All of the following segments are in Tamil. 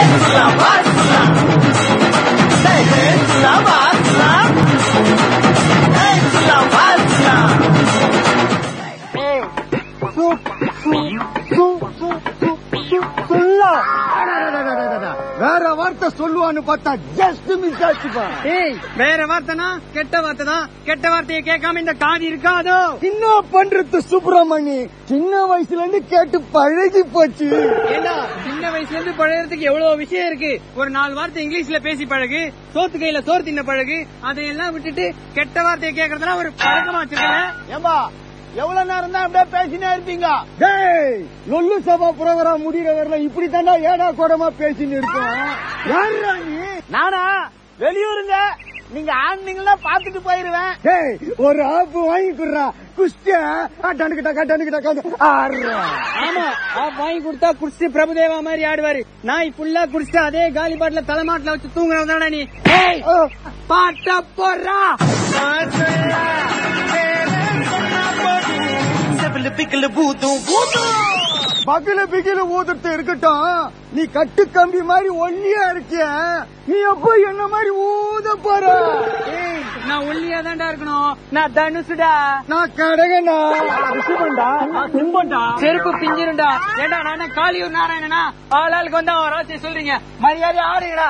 வேற வார்த்தை சொல்லுவான்னு பார்த்தா ஜஸ்ட் மிஸ் ஆச்சுப்பா ஏய் வேற வார்த்தைனா கெட்ட வார்த்தை தான் கெட்ட வார்த்தையை கேட்காம இந்த காது இருக்காதோ என்ன பண்றது சுப்பிரமணி சின்ன வயசுல இருந்து கேட்டு பழகி போச்சு ஏண்டா சின்ன வயசுல இருந்து பழகிறதுக்கு எவ்வளவு விஷயம் இருக்கு ஒரு நாலு வார்த்தை இங்கிலீஷ்ல பேசி பழகு சோத்து கையில சோறு தின்ன பழகு அதையெல்லாம் விட்டுட்டு கெட்ட வார்த்தையை கேட்கறதுலாம் ஒரு பழக்கமா வச்சிருக்கேன் ஏம்பா எவ்வளவு நேரம் தான் அப்படியே பேசினே இருப்பீங்க டேய் லொல்லு சபா புரோகிராம் முடிகிற வரல இப்படி தாண்டா ஏடா கூடமா பேசின்னு இருக்கோம் யாருடா நீ நானா வெளியூருங்க நீங்க ஆனீங்கன்னா பாத்துட்டு போயிருவேன் டேய் ஒரு ஆப்பு வாங்கி குடுறா குஸ்திய டனுக்கிட்டா டனுக்கிட்டா ஆடுறா ஆமா ஆப் வாங்கி கொடுத்தா குடிச்சு பிரபுதேவா மாதிரி ஆடுவாரு நாய் ஃபுல்லா குடிச்சிட்டு அதே காலி பாட்டில தலைமாட்டில வச்சு தூங்குறவன் நீ ஏய், பாட்ட போடுறா பகல பிகில ஊதுறது இருக்கட்டும் நீ கட்டு கம்பி மாதிரி ஒல்லியா இருக்கிய நீ எப்போ என்ன மாதிரி ஊத போற ஏய், நான் ஒல்லியா தான்டா இருக்கணும் நான் தனுசுடா நான் கடகனா ரிஷபண்டா நான் சிம்பண்டா செருப்பு பிஞ்சிருண்டா ஏண்டா நான் என்ன காளியூர் நாராயணனா ஆளாளுக்கு வந்து அவன் ராசி சொல்றீங்க மரியாதை ஆடுங்கடா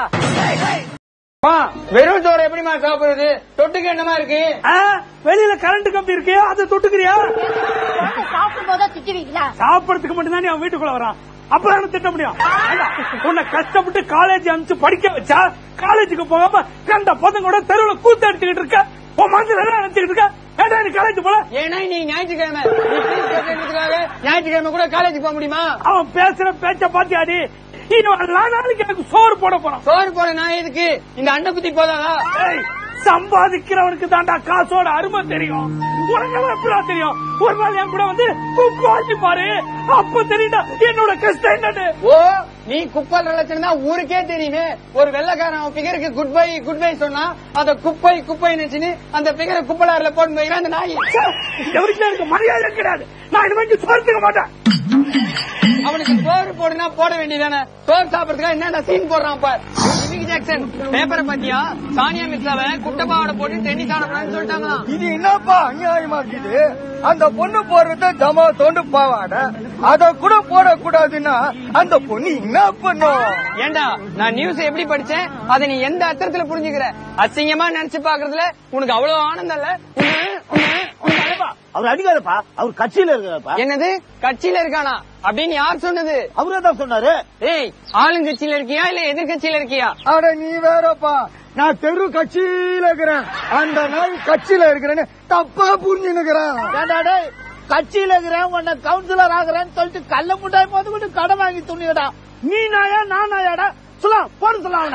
வா, வெறும் சோறு எப்படிமா சாப்பிடுறது தொட்டுக்கு என்னமா இருக்கு வெளியில கரண்ட் கம்பி இருக்கு அதை தொட்டுக்கிறியா சாப்பிடும் போதா திட்டுவீங்களா சாப்பிடறதுக்கு மட்டும் தான் அவன் வீட்டுக்குள்ள வரான் அப்புறம் என்ன திட்ட முடியும் ஏண்டா, உன்னை கஷ்டப்பட்டு காலேஜ் அனுப்பிச்சு படிக்க வச்சா காலேஜுக்கு போகாம கண்ட பசங்களோட தெருவுல கூத்து அடிச்சுக்கிட்டு இருக்க உன் மனசுல என்ன நினைச்சுக்கிட்டு இருக்க ஏண்டா நீ காலேஜ் போல ஏன்னா நீ ஞாயிற்றுக்கிழமை நீ fees கட்டுறதுக்காக ஞாயிற்றுக்கிழமை கூட காலேஜ் போக முடியுமா அவன் பேசுற பேச்ச பாத்தியாடி இன்னும் எல்லா நாளைக்கு எனக்கு சோறு போட போறான் சோறு போட நான் எதுக்கு இந்த அண்டை குத்தி போதாதா ஏய், சம்பாதிக்கிறவனுக்கு தாண்டா காசோட அருமை தெரியும் உனக்கு எப்படா தெரியும் ஒரு நாள் என் கூட வந்து குக்கு வாசி பாரு அப்ப தெரியுடா என்னோட கஷ்டம் என்னன்னு ஓ நீ குப்பல் நினைச்சிருந்தா ஊருக்கே தெரியுமே ஒரு வெள்ளக்காரன் பிகருக்கு குட் பை குட் பை சொன்னா அத குப்பை குப்பை நினைச்சுன்னு அந்த பிகரை குப்பலாறுல போட்டு போய்க்கிறான் அந்த நாய் எவருக்கு எனக்கு மரியாதை கிடையாது நான் இனிமேல் சோர்த்துக்க மாட்டேன் அவனுக்கு சோறு போடுனா போட வேண்டியதானே சோறு சாப்பிடறதுக்காக என்னடா சீன் போடுறான் பார் ஜிமிக்கி ஜாக்சன் பேப்பரை பாத்தியா சானியா மிர்சாவை குட்டப்பாவோட போட்டு டென்னிஸ் ஆடக்கூடாதுன்னு சொல்லிட்டாங்களாம் இது என்னப்பா அநியாயமா இருக்குது அந்த பொண்ணு போடுறது ஜமா தோண்டு பாவாட அத கூட போடக்கூடாதுன்னா அந்த பொண்ணு என்ன பண்ணும் ஏண்டா நான் நியூஸ் எப்படி படிச்சேன் அதை நீ எந்த அர்த்தத்துல புரிஞ்சுக்கிற அசிங்கமா நினைச்சு பாக்குறதுல உனக்கு அவ்வளவு ஆனந்தம் இல்ல உன்னை- உன்னை- உன்னை அழைப்பா. அவர் அடிக்காதப்பா அவர் கட்சியில இருக்கிறப்பா என்னது கட்சியில இருக்கானா அப்படின்னு யார் சொன்னது அவரே தான் சொன்னாரு ஏய் ஆளுங்கட்சியில இருக்கியா இல்ல எதிர்கட்சியில இருக்கியா அட நீ வேறப்பா நான் தெரு கட்சியில இருக்கிறேன் அந்த நாய் கட்சியில இருக்கிறேன்னு தப்பா புரிஞ்சுனுக்கிறேன் கட்சியில இருக்கிறேன் உன்னை கவுன்சிலர் ஆகுறேன்னு சொல்லிட்டு கள்ள முட்டாய் போது கூட கடன் வாங்கி துணியடா நீ நாயா நான் நாயாடா சொல்ல போன சொல்ல அவன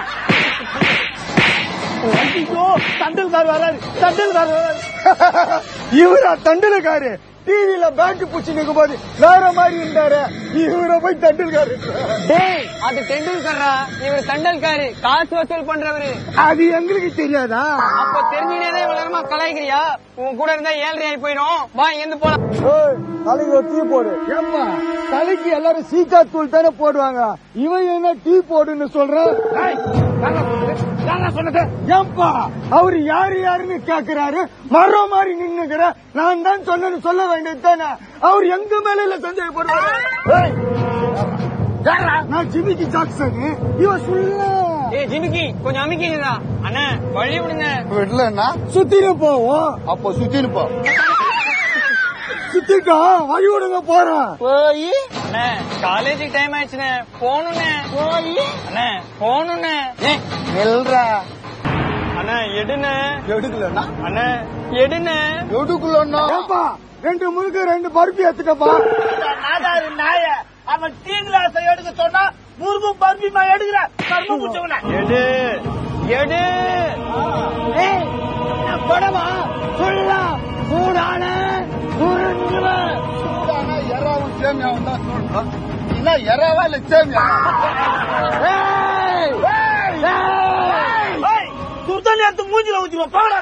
ஐயோ தண்டல்கார் வராரு தண்டல்கார் வராரு இவரா தண்டலுக்காரு டிவில பேட்டு பூச்சி நிற்கும் போது வேற மாதிரி இருந்தாரு இவரை போய் தண்டல்காரு டேய் அது டெண்டுல்கர்ரா இவர் தண்டல்காரு காசு வசூல் பண்றவரு அது எங்களுக்கு தெரியாதா அப்ப தெரிஞ்சுனே வளரமா கலாய்க்கிறியா உன் கூட இருந்தா ஏழ்ரை ஆகி போயிடும் வா இங்க போலாம் ஏய், தலைக்கு ஒரு டீ போடு ஏம்மா தலைக்கு எல்லாரும் சீக்கா தூள் தானே போடுவாங்க இவன் என்ன டீ போடுன்னு சொல்றான் ஏன்பா அவரு யாரு யாருன்னு கேக்குறாரு மரம் மாதிரி நின்னுக்கிற நான் தான் சொன்னேன்னு சொல்ல வேண்டியது தானே அவர் எங்க மேல இல்ல சந்தேகப்படுவாரு ஏய், யார்ரா? நான் ஜிமிக்கி ஜாக்சன் இவன் சொல்ல ஏய் ஜிமிக்கி கொஞ்சம் அமைக்கிங்கடா அண்ணா வழி விடுங்க இல்லன்னா சுத்தின்னு போவோம் அப்போ சுத்தின்னு போ சுத்திட்டோம் வழி விடுங்க போறோம் போய் அண்ணா காலேஜுக்கு டைம் ஆயிடுச்சுண்ணே போகணுண்ணே போய் அண்ணா போகணுண்ணே ஏய், நெல்றா அண்ணா எடுண்ணே எடுக்கலன்னா அண்ணா எடுண்ணே எடுக்கலன்னா ஏப்பா ரெண்டு முழுக்க ரெண்டு பருப்பி எடுத்துக்கப்பா நாதாரு நாய அவன் டீ கிளாஸ் எடுக்க சொன்னா முருகும் பருப்பிமா எடுக்கிற கர்ம முடிச்சவன எடு எடு படமா சொல்லா சூடான புரிஞ்சுவன் எறாவும் சேமியாவும் தான் சொல்றான் என்ன எறாவா இல்ல சேமியா சுத்தம் எடுத்து மூஞ்சில ஊத்திடுவோம் பாடா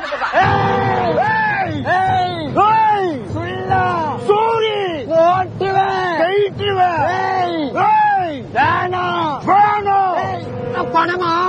சொல்லா சூரி ஓட்டுவேன் கைட்டுவேன் வேணாம் வேணாம் பணமா